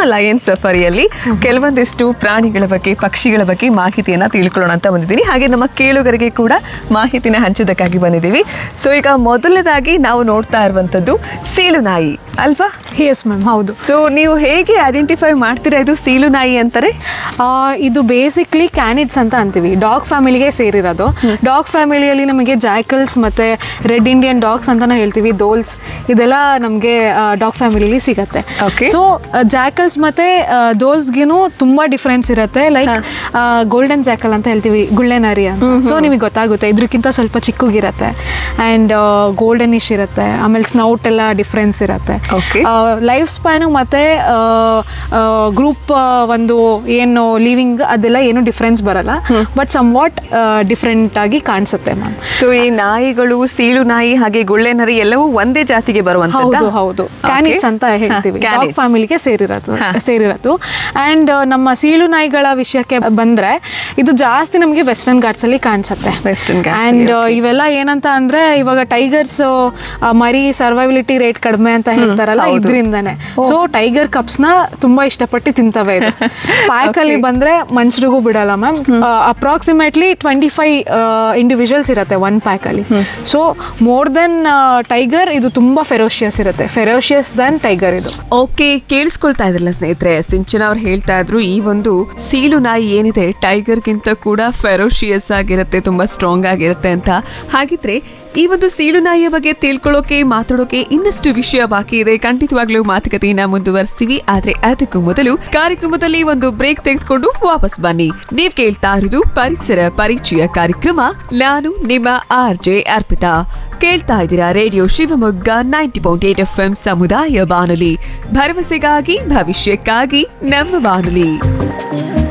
Lion ಸಫಾರಿಯಲ್ಲಿ ಕೆಲವೊಂದಿಷ್ಟು ಪ್ರಾಣಿಗಳ ಬಗ್ಗೆ ಪಕ್ಷಿಗಳ ಬಗ್ಗೆ ಮಾಹಿತಿಯನ್ನ ತಿಳ್ಕೊಳ್ಳೋಣ ಅಂತ ಬಂದಿದ್ದೀನಿ ಹಾಗೆ ನಮ್ಮ ಕೇಳುಗರಿಗೆ ಕೂಡ ಮಾಹಿತಿನ ಹಂಚೋದಕ್ಕಾಗಿ ಬಂದಿದ್ದೀವಿ ಸೊ ಈಗ ಮೊದಲನೇದಾಗಿ ನಾವು ನೋಡ್ತಾ ಇರುವಂತದ್ದು ಸೀಳು ನಾಯಿ ಅಲ್ವಾ ಎಸ್ ಮ್ಯಾಮ್ ಹೌದು ಸೊ ನೀವು ಹೇಗೆ ಐಡೆಂಟಿಫೈ ಮಾಡ್ತೀರಾ ಇದು ಸೀಳು ನಾಯಿ ಅಂತಾರೆ ಆ, ಇದು ಬೇಸಿಕ್ಲಿ ಕ್ಯಾನಿಡ್ಸ್ ಅಂತ ಅಂತೀವಿ ಡಾಗ್ ಫ್ಯಾಮಿಲಿಗೆ ಸೇರಿರೋದು ಡಾಗ್ ಫ್ಯಾಮಿಲಿಯಲ್ಲಿ ನಮಗೆ ಜಾಕಲ್ಸ್ ಮತ್ತೆ ರೆಡ್ ಇಂಡಿಯನ್ ಡಾಗ್ಸ್ ಅಂತಾನೆ ಹೇಳ್ತೀವಿ ದೋಲ್ಸ್ ಇದೆಲ್ಲ ನಮಗೆ ಡಾಗ್ ಫ್ಯಾಮಿಲಿಲಿ ಸಿಗತ್ತೆ Okay. ಸೊ ಜಾಕಲ್ಸ್ ಮತ್ತೆ ದೋಲ್ಸ್ಗಿನೂ ತುಂಬಾ ಡಿಫ್ರೆನ್ಸ್ ಇರುತ್ತೆ ಲೈಕ್ ಗೋಲ್ಡನ್ ಜಾಕಲ್ ಅಂತ ಹೇಳ್ತೀವಿ ಗುಳ್ಳೆನರಿ ಅಂತ ಸೊ ನಿಮಗೆ ಗೊತ್ತಾಗುತ್ತೆ ಇದ್ರಕ್ಕಿಂತ ಸ್ವಲ್ಪ ಚಿಕ್ಕಗಿರತ್ತೆ ಆ್ಯಂಡ್ ಗೋಲ್ಡನಿಶ್ ಇರುತ್ತೆ ಆಮೇಲೆ ಸ್ನೌಟ್ ಎಲ್ಲ ಡಿಫ್ರೆನ್ಸ್ ಇರುತ್ತೆ Okay. ಲೈಫ್ ಸ್ಪ್ಯಾನು ಮತ್ತೆ ಗ್ರೂಪ್ ಒಂದು ಏನು ಲಿವಿಂಗ್ ಅದೆಲ್ಲ ಏನು ಡಿಫ್ರೆನ್ಸ್ ಬರಲ್ಲ ಬಟ್ ಸಮ್ ವಾಟ್ ಡಿಫ್ರೆಂಟ್ ಆಗಿ ಕಾಣಿಸುತ್ತೆ ಮ್ಯಾಮ್ ಸೊ ಈ ನಾಯಿಗಳು ಸೀಳು ನಾಯಿ ಹಾಗೆ ಗುಳ್ಳೆ ನರಿ ಎಲ್ಲವೂ ಒಂದೇ ಜಾತಿಗೆ ಬರುವಂತದ್ದು ಹೌದು ಹೌದು ಕ್ಯಾನಿಟ್ಸ್ ಅಂತ ಹೇಳ್ತೀವಿ ಡಾಗ್ ಫ್ಯಾಮಿಲಿಗೆ ಸೇರಿರೋದು ಹಾ. ಸೇರಿರೋದು ಅಂಡ್ ನಮ್ಮ ಸೀಳು ನಾಯಿಗಳ ವಿಷಯಕ್ಕೆ ಬಂದ್ರೆ ಇದು ಜಾಸ್ತಿ ನಮಗೆ ವೆಸ್ಟರ್ನ್ ಘಾಟ್ಸ್ ಅಲ್ಲಿ ಕಾಣಿಸುತ್ತೆ Western Ghats ಅಲ್ಲಿ, ಅಂಡ್ ಇವೆಲ್ಲ ಏನಂತ ಅಂದ್ರೆ ಇವಾಗ ಟೈಗರ್ಸ್ ಮರಿ ಸರ್ವೈಬಿಲಿಟಿ ರೇಟ್ ಕಡಿಮೆ ಅಂತ ಹೇಳ್ತಾರಲ್ಲ ಹೌದು. ಇದ್ರಿಂದಾನೆ ಸೊ ಟೈಗರ್ ಕಪ್ಸ್ ನ ತುಂಬಾ ಇಷ್ಟಪಟ್ಟು ತಿಂತವೆ ಇದು ಪ್ಯಾಕ್ ಅಲ್ಲಿ ಬಂದ್ರೆ ಮನುಷ್ಯರಿಗೂ ಬಿಡಲ್ಲ ma'am approximately twenty five individuals ಇರುತ್ತೆ ಒನ್ ಪ್ಯಾಕ್ ಅಲ್ಲಿ ಸೊ ಮೋರ್ ದೆನ್ ಟೈಗರ್ ಇದು ತುಂಬಾ ಫೆರೋಷಿಯಸ್ ಇರುತ್ತೆ ಫೆರೋಷಿಯಸ್ ದನ್ ಟೈಗರ್ ಇದು ಓಕೆ ಕೇಳಿಸ್ಕೊಳ್ತಾ ಇದ್ರಲ್ಲ ಸ್ನೇಹಿತರೆ ಸಿಂಚನ ಅವ್ರು ಹೇಳ್ತಾ ಇದ್ರು ಈ ಒಂದು ಸೀಳು ನಾಯಿ ಏನಿದೆ ಟೈಗರ್ಗಿಂತ ಕೂಡ ಫೆರೋಶಿಯಸ್ ಆಗಿರುತ್ತೆ ತುಂಬಾ ಸ್ಟ್ರಾಂಗ್ ಆಗಿರುತ್ತೆ ಅಂತ ಹಾಗಿದ್ರೆ ಈ ಒಂದು ಸೀಳು ನಾಯಿಯ ಬಗ್ಗೆ ತಿಳ್ಕೊಳ್ಳೋಕೆ ಮಾತಾಡೋಕೆ ಇನ್ನಷ್ಟು ವಿಷಯ ಬಾಕಿ ಇದೆ ಖಂಡಿತವಾಗ್ಲೂ ಮಾತುಕತೆಯನ್ನ ಮುಂದುವರಿಸ್ತೀವಿ ಆದ್ರೆ ಅದಕ್ಕೂ ಮೊದಲು ಕಾರ್ಯಕ್ರಮದಲ್ಲಿ ಒಂದು ಬ್ರೇಕ್ ತೆಗೆದುಕೊಂಡು ವಾಪಸ್ ಬನ್ನಿ ನೀವ್ ಕೇಳ್ತಾ ಇರೋದು ಪರಿಸರ ಪರಿಚಯ ಕಾರ್ಯಕ್ರಮ ನಾನು ನಿಮ್ಮ ಆರ್ ಜೆ ಅರ್ಪಿತಾ ಕೇಳ್ತಾ ಇದ್ದೀರಾ radio Shivamogga ninety point eight F M ಸಮುದಾಯ ಬಾನುಲಿ ಭರವಸೆಗಾಗಿ ಭವಿಷ್ಯಕ್ಕಾಗಿ ನಮ್ಮ ಬಾನುಲಿ